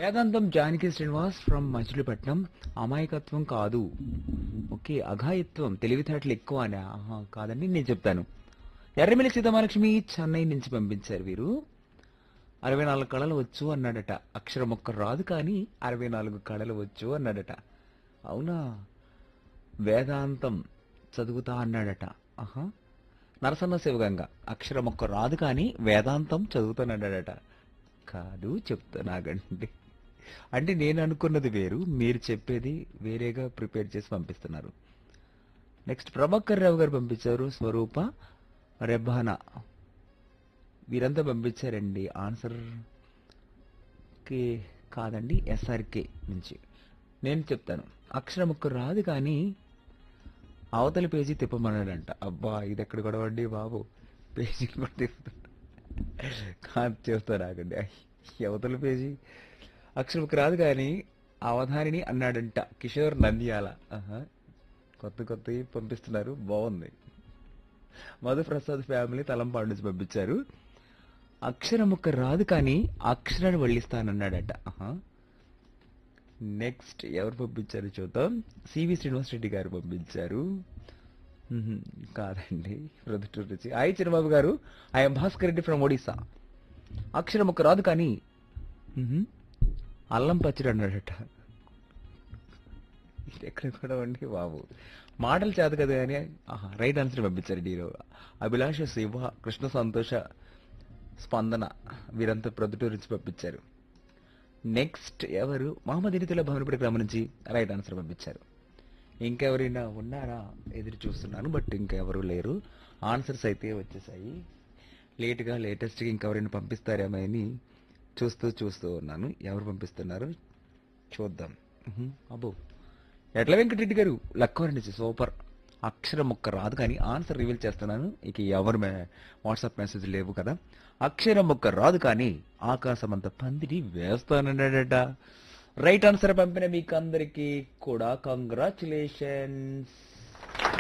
వేదాంతం జానకి శ్రీనివాస్ ఫ్రమ్ మచిలీపట్నం అమాయకత్వం కాదు ఓకే అఘాయత్వం తెలివితేటలు ఎక్కువ అని ఆహా, కాదండి నేను చెప్తాను ఎర్రమిల్లి సీతామహాలక్ష్మి చెన్నై నుంచి పంపించారు వీరు అరవై నాలుగు కళలు వచ్చు అన్నాడట అక్షరం ఒక్క రాదు కానీ అరవై నాలుగు కళలు వచ్చు అన్నాడట అవునా వేదాంతం చదువుతా అన్నాడట ఆహా నరసన్న శివగంగ అక్షరం ఒక్క రాదు కానీ వేదాంతం చదువుతానన్నాడట కాదు చెప్తానాగండి అంటే నేను అనుకున్నది వేరు మీరు చెప్పేది వేరేగా ప్రిపేర్ చేసి పంపిస్తున్నారు నెక్స్ట్ ప్రభాకర్ రావు గారు పంపించారు స్వరూప రెబ్బానా వీరంతా పంపించారండి ఆన్సర్ కే కాదండి ఎస్ఆర్కే నుంచి నేను చెప్తాను అక్షరం ఒక్క రాదు కానీ అవతలి పేజీ తిప్పమన్నాడంట అబ్బా ఇది ఎక్కడ గొడవండి బాబు పేజీ కూడా తిప్పుతాడు కాదు చెప్తాను ఆగండి అవతల పేజీ అక్షరం ఒక్క రాదు కానీ అవధానిని అన్నాడంట కిషోర్ నంద్యాల ఆహా. కొత్త కొత్తవి పంపిస్తున్నారు బాగుంది మధుప్రసాద్ ఫ్యామిలీ తలంపాడు నుంచి పంపించారు అక్షరం ఒక్క రాదు కానీ అక్షరాన్ని వల్లిస్తానన్నాడట ఆహా. నెక్స్ట్ ఎవరు పంపించారు చూద్దాం సివి శ్రీనివాస్ రెడ్డి గారు పంపించారు మ్మ్. కాదండి ప్రొద్దుటూరు నుంచి ఐ చిరబాబు గారు ఐఎమ్ భాస్కర్ రెడ్డి ఫ్రమ్ ఒడిస్సా అక్షరం ఒక్క రాదు కానీ మ్మ్. అల్లం పచ్చడి అన్నాడట ఇది ఎక్కడ కూడా ఉండి బాబు మాటలు చేత కదా కానీ ఆహా, రైట్ ఆన్సర్ పంపించారు డీరో అభిలాష శివ కృష్ణ సంతోష స్పందన వీరంతా ప్రొద్దుటూరు నుంచి పంపించారు నెక్స్ట్ ఎవరు మహమ్మద్ ఇనితుల భవనపడి గ్రామం నుంచి రైట్ ఆన్సర్ పంపించారు ఇంకెవరైనా ఉన్నారా ఎదురు చూస్తున్నాను బట్ ఇంకెవరు లేరు ఆన్సర్స్ అయితే వచ్చేసాయి లేట్గా లేటెస్ట్గా ఇంకెవరైనా పంపిస్తారేమో అని చూస్తూ చూస్తూ ఉన్నాను ఎవరు పంపిస్తున్నారు చూద్దాం ఉహుం, అబ్బో ఎట్ల వెంకటరెడ్డి గారు లక్కవరం నుంచి సూపర్ అక్షరం ఒక్క రాదు కానీ ఆన్సర్ రివీల్ చేస్తున్నాను ఇక ఎవరు మే- వాట్సాప్ మెసేజ్ లేవు కదా అక్షరం ఒక్క రాదు కానీ ఆకాశం అంత పందిరి వేస్తానన్నాడట రైట్ ఆన్సర్ పంపిన మీకు అందరికీ కూడా కంగ్రాచులేషన్స్